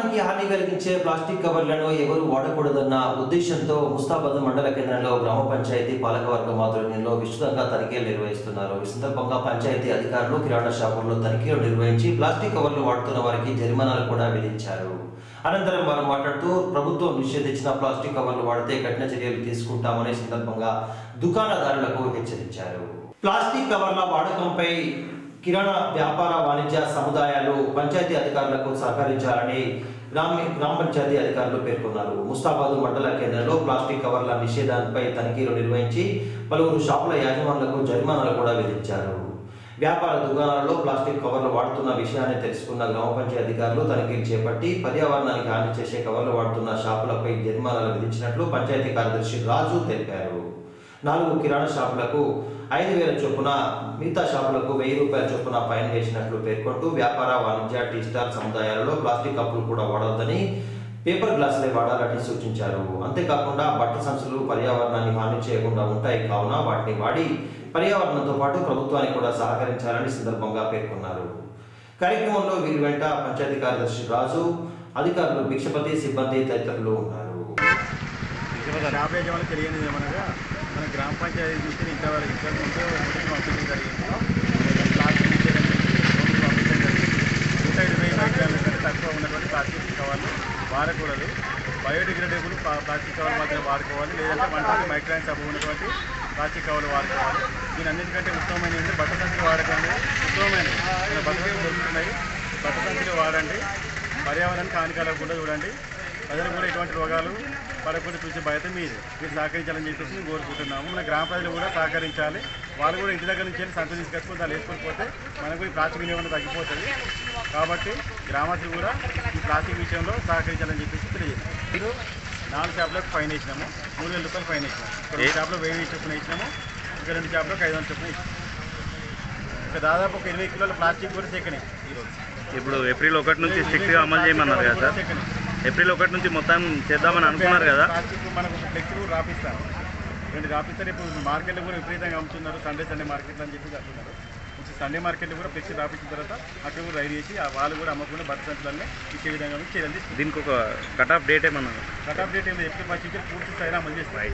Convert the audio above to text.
పర్యావరణానికి హాని కలిగించే ప్లాస్టిక్ కవర్లను ఎవరు వాడకూడదన్న ఉద్దేశంతో ముస్తాబాద్ మండల కేంద్రంలో గ్రామ పంచాయతీ పాలకవర్గం ఆధ్వర్యంలో విస్తృతంగా తనిఖీలు నిర్వహిస్తున్నారు ఈ సందర్భంగా పంచాయతీ అధికారులు కిరాణా షాపుల్లో తనిఖీలు నిర్వహించి ప్లాస్టిక్ కవర్లు వాడుతున్న వారికి జరిమానాలు కూడా విధించారు అనంతరం వారు మాట్లాడుతూ ప్రభుత్వం నిషేధించిన ప్లాస్టిక్ కవర్లు వాడితే కఠిన చర్యలు తీసుకుంటామనే సందర్భంగా దుకాణదారులకు హెచ్చరించారు ప్లాస్టిక్ కవర్ల వాడకంపై కిరాణా వ్యాపార వాణిజ్య సముదాయాలు పంచాయతీ అధికారులకు సహకరించాలని గ్రామ గ్రామ పంచాయతీ అధికారులు పేర్కొన్నారు ముస్తాబాద్ మండల కేంద్రంలో ప్లాస్టిక్ కవర్ల నిషేధానికి తనిఖీలు నిర్వహించి పలువురు షాపుల యాజమానులకు జరిమానాలు కూడా విధించారు వ్యాపార దుకాణాలలో ప్లాస్టిక్ కవర్లు వాడుతున్న విషయాన్ని తెలుసుకున్న గ్రామ పంచాయతీ అధికారులు తనిఖీలు చేపట్టి పర్యావరణానికి హాని చేసే కవర్లు వాడుతున్న షాపులపై జరిమానాలు విధించినట్లు పంచాయతీ కార్యదర్శి రాజు తెలిపారు నాలుగు కిరాణా షాపులకు ఐదు వేల చొప్పున మిగతా షాపులకు వెయ్యి రూపాయల చొప్పున ఫైన్ వేసినట్లు పేర్కొంటూ వ్యాపార వాణిజ్య టీ స్టార్ సముదాయాలలో ప్లాస్టిక్ కప్పులు కూడా వాడవద్దని పేపర్ గ్లాసులే వాడాలని సూచించారు అంతేకాకుండా బట్ట సంచులు పర్యావరణాన్ని హాని చేయకుండా ఉంటాయి కావున వాటిని వాడి పర్యావరణంతో పాటు ప్రభుత్వానికి కూడా సహకరించాలని సందర్భంగా పేర్కొన్నారు కార్యక్రమంలో వీరి వెంట పంచాయతీ కార్యదర్శి రాజు అధికారులు భిక్షపతి సిబ్బంది తదితరులు ఉన్నారు షాప్ యజమాని తెలియని ఏమనగా మన గ్రామ పంచాయతీ నుంచి ఇంతవరకు ఇంతకు ముందు నోటీస్ పంపించడం జరిగింది ప్లాస్టిక్ నిషేధం నోటీస్ పంపించడం జరిగింది నూట ఇరవై మైక్రాన్ల కంటే తక్కువ ఉన్నటువంటి ప్లాస్టిక్ కవర్లు వాడకూడదు బయోడిగ్రేడబుల్ ప్లా- ప్లాస్టిక్ కవర్లు మాత్రమే వాడుకోవాలి లేదంటే వన్ ట్వంటీ మైక్రాన్స్ అబ్బు ఉన్నటువంటి ప్లాస్టిక్ కవర్లు వాడుకోవాలి దీని అన్నిటికంటే ఉత్తమమైన ఏంటంటే బట్ట సంచులు వాడకండి ఉత్తమమైనవి మన బట్ట సంచులు దొరుకుతున్నాయి బట్ట సంచులు వాడండి పర్యావరణానికి హాని కలగకుండా చూడండి ప్రజలు కూడా ఎటువంటి రోగాలు పడకుండా చూసే బాధ్యత మీది మీరు సహకరించాలని చెప్పేసి మేము కోరుకుంటున్నాము మన గ్రామ ప్రజలు కూడా సహకరించాలి వాళ్ళు కూడా ఇంటి దగ్గర నుంచి వెళ్ళి సంత తీసుకొచ్చుకొని దాన్ని వేసుకొని పోతే మనకు కూడా ఈ ప్లాస్టిక్ వినియోగం తగ్గిపోతుంది కాబట్టి గ్రామస్తులు కూడా ఈ ప్లాస్టిక్ విషయంలో సహకరించాలని చెప్పేసి తెలియజేస్తాం మీరు నాలుగు షాపులకు ఫైన్ వేసినాము మూడు వేల రూపాయలు ఫైన్ వేసినాము ఒక రెండు షాపులో వెయ్యి చొప్పున వేసినాము ఇంకా రెండు షాపులకు ఐదు వందల చొప్పున వేసినాము ఇంకా దాదాపు ఒక ఇరవై కిలోల ప్లాస్టిక్ కూడా చెక్కనాయి ఈరోజు ఇప్పుడు ఏప్రిల్ ఒకటి నుంచి స్ట్రిక్ట్గా అమలు చేయమన్నారు కదా సార్ చెక్కనాయి ఏప్రిల్ ఒకటి నుంచి మొత్తం చేద్దామని అనుకున్నారు కదా ప్లాస్టిక్ మనకు ఒక ఫ్లెక్సీ కూడా రాపిస్తాను రెండు రాపిస్తారు ఇప్పుడు మార్కెట్లో కూడా విపరీతంగా అమ్ముతున్నారు సండే సండే మార్కెట్ అని చెప్పి అంటున్నారు ఇప్పుడు సండే మార్కెట్లో కూడా ఫ్లెక్సీ రాపించిన తర్వాత అక్కడ కూడా రైడ్ చేసి ఆ వాళ్ళు కూడా అమ్మకుండా బట్ట సంచులన్నీ ఇచ్చే విధంగా చర్యలు తీసుకుంటారు దీనికి ఒక కట్ ఆఫ్ డేట్ ఏమన్నా కట్ ఆఫ్ డేట్ ఏమి ఎప్పుడు పచ్చి పూర్తి స్థాయిలో అమలు చేస్తారు